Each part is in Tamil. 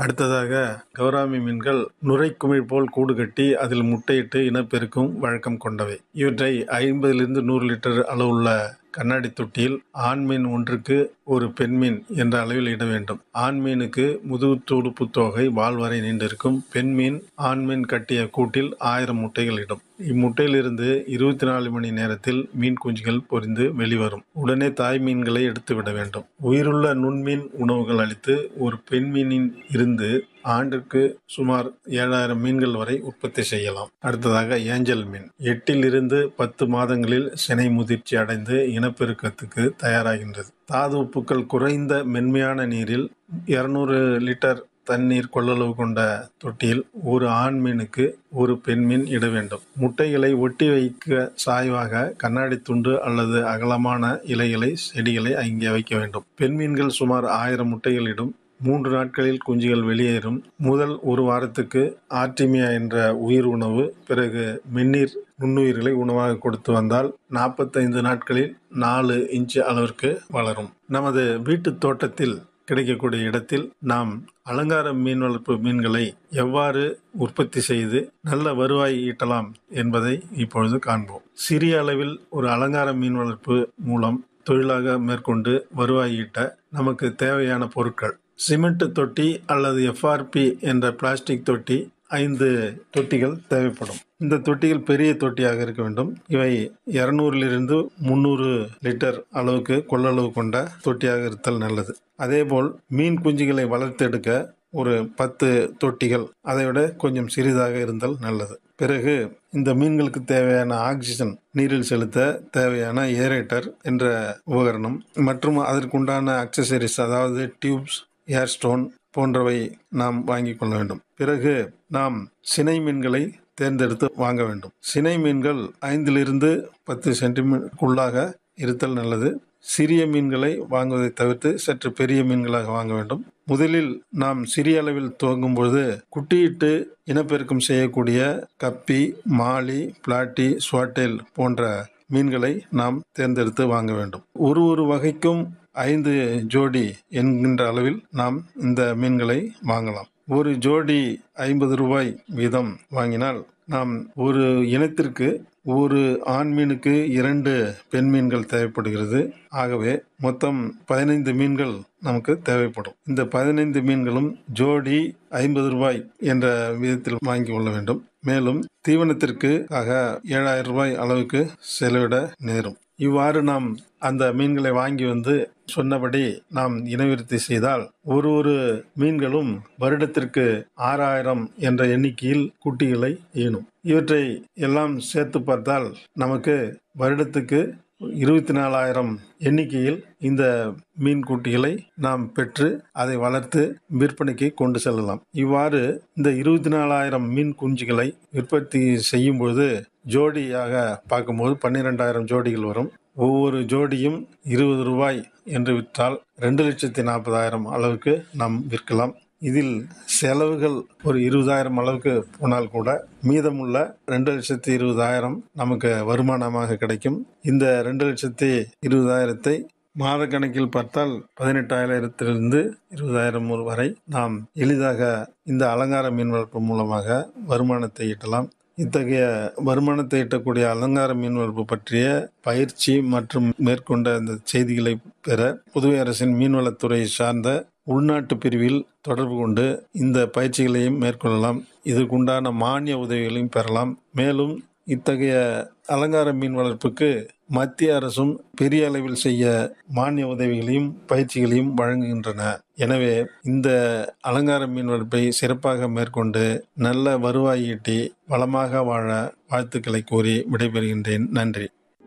அடுத்ததாக கௌராமி மீன்கள் நுரைக்குமிழ் போல் கூடு கட்டி அதில் முட்டையிட்டு இனப்பெருக்கும் வழக்கம் கொண்டவை இவற்றை ஐம்பதிலிருந்து நூறு லிட்டர் அளவுள்ள கண்ணாடி தொட்டியில் ஆண் மீன் ஒன்றுக்கு ஒரு பெண் மீன் என்ற அளவில் இட வேண்டும் ஆண் மீனுக்கு முதுகு துடுப்பு தொகை வால் வரை நீண்டிருக்கும் பெண் மீன் ஆண் மீன் கட்டிய கூட்டில் ஆயிரம் முட்டைகள் இடும் இம்முட்டையிலிருந்து இருபத்தி நாலு மணி நேரத்தில் மீன் குஞ்சுகள் பொரிந்து வெளிவரும் உடனே தாய் மீன்களை எடுத்து விட வேண்டும் உயிருள்ள நுண்மீன் உணவுகள் அளித்து ஒரு பெண் மீனின் இருந்து ஆண்டிற்கு சுமார் ஏழாயிரம் மீன்கள் வரை உற்பத்தி செய்யலாம் அடுத்ததாக ஏஞ்சல் மீன் எட்டில் இருந்து பத்து மாதங்களில் சினை முதிர்ச்சி அடைந்து இனப்பெருக்கத்துக்கு தயாராகின்றது தாது உப்புக்கள் குறைந்த மென்மையான நீரில் இருநூறு லிட்டர் தண்ணீர் கொள்ளளவு கொண்ட தொட்டியில் ஒரு ஆண் மீனுக்கு ஒரு பெண் மீன் இட வேண்டும் முட்டைகளை ஒட்டி வைக்க சாய்வாக கண்ணாடி துண்டு அல்லது அகலமான இலைகளை செடிகளை அங்கே வைக்க வேண்டும் பெண் மீன்கள் சுமார் ஆயிரம் முட்டைகள் இடும் மூன்று நாட்களில் குஞ்சுகள் வெளியேறும் முதல் ஒரு வாரத்துக்கு ஆர்டிமியா என்ற உயிர் உணவு பிறகு மென்னீர் நுண்ணுயிர்களை உணவாக கொடுத்து வந்தால் நாற்பத்தைந்து நாட்களில் நாலு இன்ச்சு அளவிற்கு வளரும் நமது வீட்டு தோட்டத்தில் கிடைக்கக்கூடிய இடத்தில் நாம் அலங்கார மீன் வளர்ப்பு மீன்களை எவ்வாறு உற்பத்தி செய்து நல்ல வருவாய் ஈட்டலாம் என்பதை இப்பொழுது காண்போம் சிறிய அளவில் ஒரு அலங்கார மீன் வளர்ப்பு மூலம் தொழிலாக மேற்கொண்டு வருவாய் ஈட்ட நமக்கு தேவையான பொருட்கள் சிமெண்ட் தொட்டி அல்லது எஃப்ஆர்பி என்ற பிளாஸ்டிக் தொட்டி ஐந்து தொட்டிகள் தேவைப்படும் இந்த தொட்டிகள் பெரிய தொட்டியாக இருக்க வேண்டும் இவை இருநூறிலிருந்து முந்நூறு லிட்டர் அளவுக்கு கொள்ளளவு கொண்ட தொட்டியாக இருத்தல் நல்லது அதேபோல் மீன் குஞ்சுகளை வளர்த்தெடுக்க ஒரு பத்து தொட்டிகள் அதை விட கொஞ்சம் சிறிதாக இருந்தால் நல்லது பிறகு இந்த மீன்களுக்கு தேவையான ஆக்சிஜன் நீரில் செலுத்த தேவையான ஏரேட்டர் என்ற உபகரணம் மற்றும் அதற்குண்டான அக்சசரிஸ் அதாவது டியூப்ஸ் ஏர் ஸ்டோன் போன்றவை நாம் வாங்கி கொள்ள வேண்டும் பிறகு நாம் சினை மீன்களை தேர்ந்தெடுத்து வாங்க வேண்டும் சினை மீன்கள் ஐந்திலிருந்து பத்து சென்டிமீட்டருக்குள்ளாக இருத்தல் நல்லது சிறிய மீன்களை வாங்குவதை தவிர்த்து சற்று பெரிய மீன்களாக வாங்க வேண்டும் முதலில் நாம் சிறிய அளவில் துவங்கும் பொழுது குட்டியிட்டு இனப்பெருக்கம் செய்யக்கூடிய கப்பி மாலி பிளாட்டி ஸ்வாட்டேல் போன்ற மீன்களை நாம் தேர்ந்தெடுத்து வாங்க வேண்டும் ஒரு ஒரு வகைக்கும் ஐந்து ஜோடி என்கின்ற அளவில் நாம் இந்த மீன்களை வாங்கலாம் ஒரு ஜோடி ஐம்பது ரூபாய் வீதம் வாங்கினால் நாம் ஒரு இனத்திற்கு ஒரு ஆண் மீனுக்கு இரண்டு பெண் மீன்கள் தேவைப்படுகிறது ஆகவே மொத்தம் பதினைந்து மீன்கள் நமக்கு தேவைப்படும் இந்த பதினைந்து மீன்களும் ஜோடி ஐம்பது ரூபாய் என்ற விதத்தில் வாங்கி கொள்ள வேண்டும் மேலும் தீவனத்திற்கு ஆக ஏழாயிரம் ரூபாய் அளவுக்கு செலவிட நேரும் இவ்வாறு நாம் அந்த மீன்களை வாங்கி வந்து சொன்னபடி நாம் இனவிருத்தி செய்தால் ஒரு ஒரு மீன்களும் வருடத்திற்கு ஆறாயிரம் என்ற எண்ணிக்கையில் குட்டிகளை ஈனும் இவற்றை எல்லாம் சேர்த்து பார்த்தால் நமக்கு வருடத்துக்கு இருபத்தி நாலாயிரம் எண்ணிக்கையில் இந்த மீன் குட்டிகளை நாம் பெற்று அதை வளர்த்து விற்பனைக்கு கொண்டு செல்லலாம் இவ்வாறு இந்த இருபத்தி நாலாயிரம் மீன் குஞ்சுகளை உற்பத்தி செய்யும் பொழுது ஜோடியாக பார்க்கும்போது பன்னிரெண்டாயிரம் ஜோடிகள் வரும் ஒவ்வொரு ஜோடியும் இருபது ரூபாய் என்று விற்றால் ரெண்டு லட்சத்தி நாற்பதாயிரம் அளவுக்கு நாம் விற்கலாம் இதில் செலவுகள் ஒரு இருபதாயிரம் அளவுக்கு போனால் கூட மீதமுள்ள ரெண்டு லட்சத்தி இருபதாயிரம் நமக்கு வருமானமாக கிடைக்கும் இந்த ரெண்டு லட்சத்தி இருபதாயிரத்தை மாத கணக்கில் பார்த்தால் பதினெட்டாயிரத்திலிருந்து இருபதாயிரம் வரை நாம் எளிதாக இந்த அலங்கார மீன் வளர்ப்பு மூலமாக வருமானத்தை ஈட்டலாம் இத்தகைய வருமானத்தை ஈட்டக்கூடிய அலங்கார மீன் வளர்ப்பு பற்றிய பயிற்சி மற்றும் மேற்கொண்ட இந்த செய்திகளை பெற புதுவை அரசின் மீன்வளத்துறை சார்ந்த உள்நாட்டு பிரிவில் தொடர்பு கொண்டு இந்த பயிற்சிகளையும் மேற்கொள்ளலாம் இதற்குண்டான மானிய உதவிகளையும் பெறலாம் மேலும் இத்தகைய அலங்கார மீன் வளர்ப்புக்கு மத்திய அரசும் பெரிய அளவில் செய்ய மானிய உதவிகளையும் பயிற்சிகளையும் வழங்குகின்றன எனவே இந்த அலங்கார மீன் வளர்ப்பை சிறப்பாக மேற்கொண்டு நல்ல வருவாய் ஈட்டி வளமாக வாழ வாழ்த்துக்களை கூறி விடைபெறுகின்றேன் நன்றி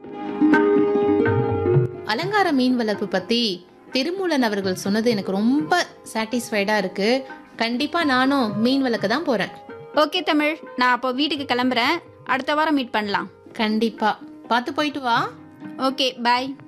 அலங்கார மீன் வளர்ப்பு பத்தி திருமூலன் அவர்கள் சொன்னது எனக்கு ரொம்ப சாட்டிஸ்ஃபைடா இருக்கு கண்டிப்பா நானும் மீன் வளர்க்க தான் போறேன் ஓகே தமிழ் நான் அப்போ வீட்டுக்கு கிளம்புறேன் அடுத்த வாரம் மீட் பண்ணலாம் கண்டிப்பா பார்த்து போயிட்டு வா ஓகே பாய்